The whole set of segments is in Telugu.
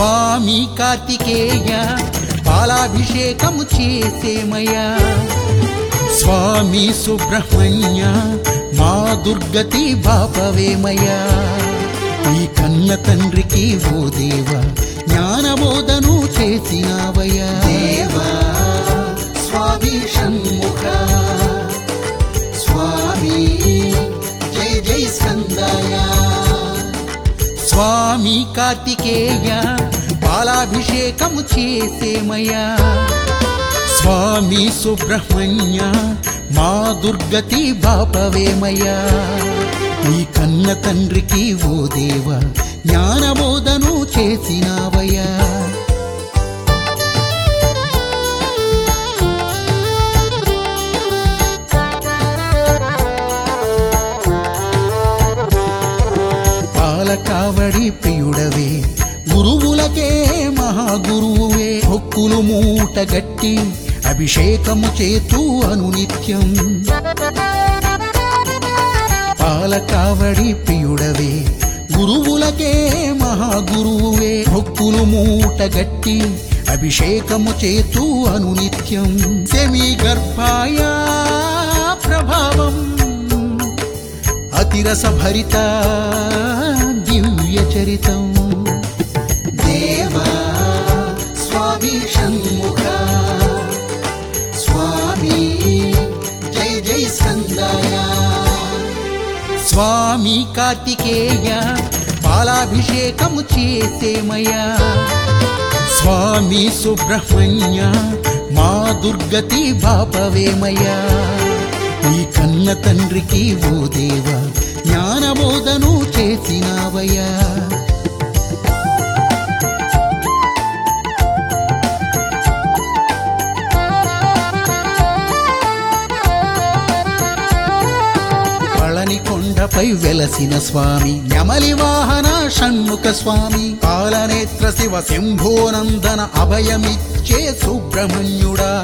స్వామి కార్తికేయ పాలాభిషేకము చేసేమయ్యా స్వామి సుబ్రహ్మణ్య మా దుర్గతి బాపవేమయ్యా ఈ కన్న తండ్రికి ఓ దేవ జ్ఞానబోధను చేసినావయ్యా దేవా స్వామి షణ్ముఖ స్వామి జై జై స్కందయ స్వామి కార్తికేయ పాలాభిషేకము చేసేమయ్యా స్వామి సుబ్రహ్మణ్య మా దుర్గతి బాపవేమయ్యా ఈ కన్న తండ్రికి ఓ దేవ జ్ఞానబోధను చేసినావయ్యా పాలకావడి ప్రియుడవే గురువులకే మహాగురువువే హొక్కులు మూట గట్టి అభిషేకము చేతూ అనునిత్యం పాలకావడి ప్రియుడవే గురువులకే మహాగురువువే హొక్కులు మూట గట్టి అభిషేకము చేతూ అనునిత్యం సెమి గర్భాయ ప్రభావం అతిరస భరిత దివ్య చరితం దేవా స్వామి షణ్ముఖ స్వామి జై జై స్కందయ స్వామి కార్తికేయ పాలాభిషేకము చేసేమయ్యా స్వామి సుబ్రహ్మణ్య మా దుర్గతి బాపవేమయ్యా ఈ కన్న తండ్రికి ఓ దేవ జ్ఞానబోధను చేసినావయ్యా పళని కొండపై వెలసిన స్వామి నెమలి వాహన షణ్ముఖ స్వామి పాలనేత్ర శివ శంభోనందన అభయమిచ్చే సుబ్రహ్మణ్యుడా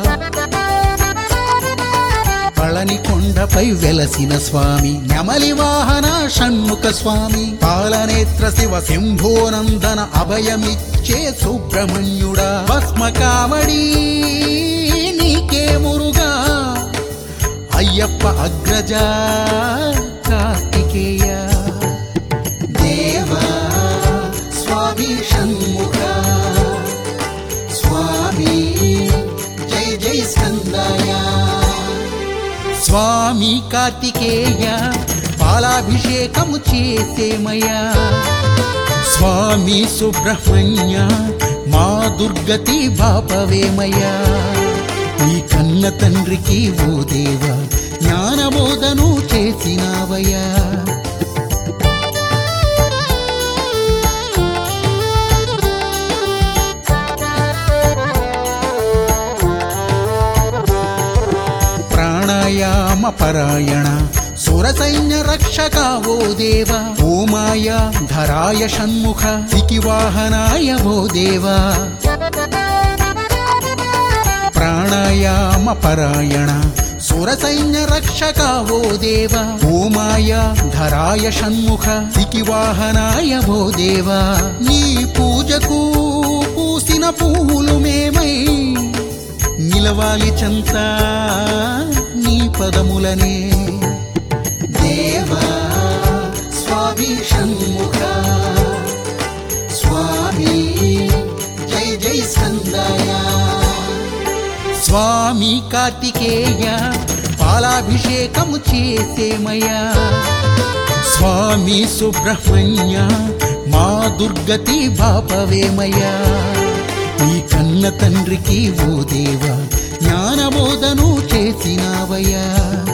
పళని కొండపై వెలసిన స్వామి నెమలి వాహన షణ్ముఖ స్వామి పాలనేత్ర శివ శంభోనందన అభయమిచ్చే సుబ్రహ్మణ్యుడా భస్మకామడి నీకే మురుగా అయ్యప్ప అగ్రజ కార్తికేయ దేవా స్వామి షణ్ముఖ స్వామి జై జై స్కందయ స్వామి కార్తికేయ పాలాభిషేకము చేసేమయ్యా స్వామి సుబ్రహ్మణ్య మా దుర్గతి బాపవేమయ్యా ఈ కన్న తండ్రికి ఓ దేవ జ్ఞానబోధను చేసినావయ్యా ప్రాణాయామ పరాయణ సుర సైన్య రక్షక ఓ దేవ ఓమాయ ధరాయ షణ్ముఖ సికివాహనాయ ఓ దేవా ప్రాణాయామ పరాయణ సుర సైన్య రక్షక ఓ దేవ ఓమాయ ధరాయ షణ్ముఖ సికివాహనాయ ఓ దేవా నీ పూజకు పూసిన పువ్వులు మేమై నిలవాలి చంత నీ పదములనే దేవా స్వామి షణ్ముఖ స్వామి జై జై స్కందయ స్వామి కార్తికేయ పాలాభిషేకము చేసేమయ్యా స్వామి సుబ్రహ్మణ్య మా దుర్గతి బాపవేమయ్యా ఈ కన్న తండ్రికి ఓ దేవ జ్ఞానబోధను చేసినావయ్యా